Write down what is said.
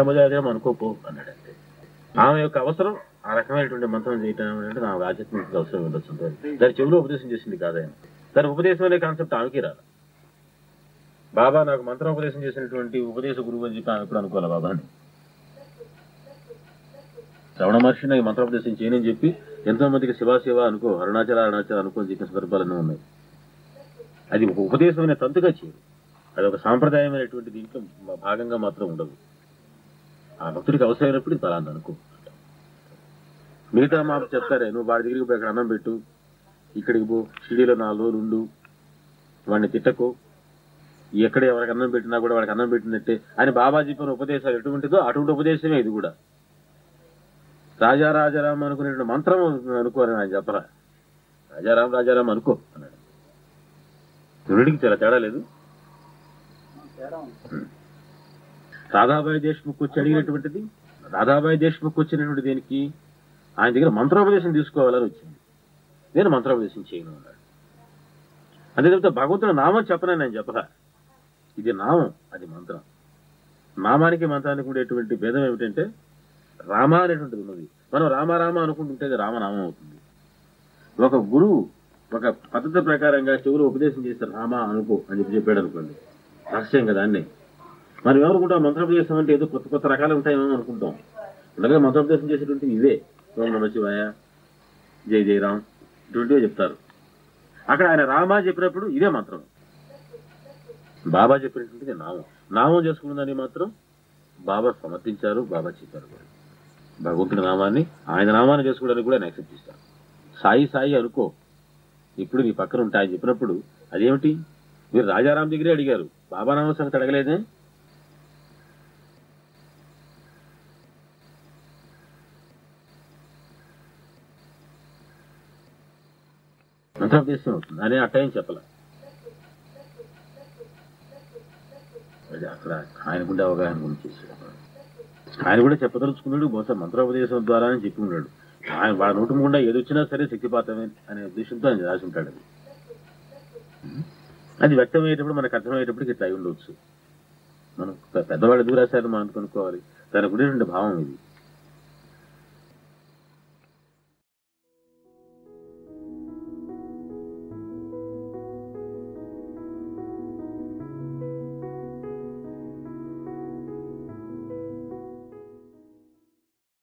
రామజాజరం అనుకోపో అన్నాడు అంతే ఆమె యొక్క అవసరం ఆ రకమైనటువంటి మంత్రం చేయటం అంటే నా ఆధ్యాత్మిక అవసరం ఉండొచ్చు దాని చెవిలో ఉపదేశం చేసింది కాదాయన దాని ఉపదేశం అనే కాన్సెప్ట్ ఆమెకి రాదు బాబా నాకు మంత్రం ఉపదేశం చేసినటువంటి ఉపదేశ గురువు అని చెప్పి ఆమె ఎప్పుడు అనుకోవాలి బాబాని శ్రవణ మహర్షి నాకు మంత్రోపదేశం చేయనని చెప్పి ఎంతో మందికి శివ శివ అనుకో అరుణాచల అరుణాచల అనుకో అని చెప్పిన సందర్భాలన్నీ ఉన్నాయి అది ఒక ఉపదేశమైన తంతుగా చేయదు అది ఒక సాంప్రదాయమైనటువంటి దీంట్లో భాగంగా మాత్రం ఉండదు ఆ భక్తుడికి అవసరమైనప్పుడు ఇది ఫలాన్ని అనుకో మిగతా మాకు చెప్తారే నువ్వు వాడి దగ్గరికి పోయి అక్కడ అన్నం పెట్టు ఇక్కడికి పో షిడీలో నాలుగు రోజులు ఉండు వాడిని తిట్టకు ఎక్కడ ఎవరికి అన్నం పెట్టినా కూడా వాడికి అన్నం పెట్టినట్టే అని బాబా చెప్పిన ఉపదేశాలు ఎటువంటిదో అటువంటి ఉపదేశమే ఇది కూడా రాజా రాజారాం అనుకునేటువంటి మంత్రం అనుకోరని ఆయన చెప్పరా రాజారాం రాజారాం అనుకో అన్నాడు రెండింటికి చాలా తేడా లేదు రాధాబాయి దేశ్ముఖ్ వచ్చి అడిగినటువంటిది రాధాబాయి దేశ్ముఖ్ వచ్చినటువంటి దేనికి ఆయన దగ్గర మంత్రోపదేశం తీసుకోవాలని వచ్చింది నేను మంత్రోపదేశం చేయను అన్నాడు అదే చెప్తే భగవంతుడు నామం చెప్పనని నేను చెప్పరా ఇది నామం అది మంత్రం నామానికి మంత్రానికి ఉండేటువంటి భేదం ఏమిటంటే రామ అనేటువంటిది ఉన్నది మనం రామ రామ అనుకుంటుంటే అది రామనామం అవుతుంది ఒక గురువు ఒక పద్ధతి ప్రకారంగా చెవులు ఉపదేశం చేస్తే రామ అనుకో అని చెప్పి చెప్పాడు అనుకోండి రహస్యం కదా అన్నీ మనం ఏమనుకుంటాం మంత్రోపదేశం అంటే ఏదో కొత్త కొత్త రకాలు ఉంటాయేమో అనుకుంటాం అలాగే మంత్రోపదేశం చేసేటువంటి ఇవే ఓం నమ శివాయ జై జయరాం ఇటువంటివే చెప్తారు అక్కడ ఆయన రామ చెప్పినప్పుడు ఇదే మంత్రం బాబా చెప్పినటువంటిది నామం నామం చేసుకున్నదని మాత్రం బాబా సమర్థించారు బాబా చెప్పారు కూడా భగవంతుని నామాన్ని ఆయన నామాన్ని చేసుకోవడానికి కూడా ఆయన యాక్సెప్ట్ చేస్తాను సాయి సాయి అనుకో ఇప్పుడు నీ పక్కన ఉంటా ఆయన చెప్పినప్పుడు అదేమిటి మీరు రాజారాం దగ్గరే అడిగారు బాబా నామ సంగతి అడగలేదే మంత్రోపదేశం అవుతుంది అనే అట్టయం చెప్పాల అది అక్కడ ఆయనకుండే అవగాహన గురించి చేశాడు ఆయన కూడా చెప్పదలుచుకున్నాడు బహుశా మంత్రోపదేశం ద్వారా అని చెప్పి ఉన్నాడు ఆయన వాళ్ళ నోటి గుండా ఏది వచ్చినా సరే శక్తిపాతమే అనే ఉద్దేశంతో ఆయన రాసి ఉంటాడు అది అది వ్యక్తమయ్యేటప్పుడు మనకు అర్థమయ్యేటప్పటికి ఇట్లా అయి ఉండవచ్చు మనం పె- పెద్దవాళ్ళు ఎందుకు రాశారు మనం కనుక్కోవాలి దానికి ఉండేటువంటి భావం ఇది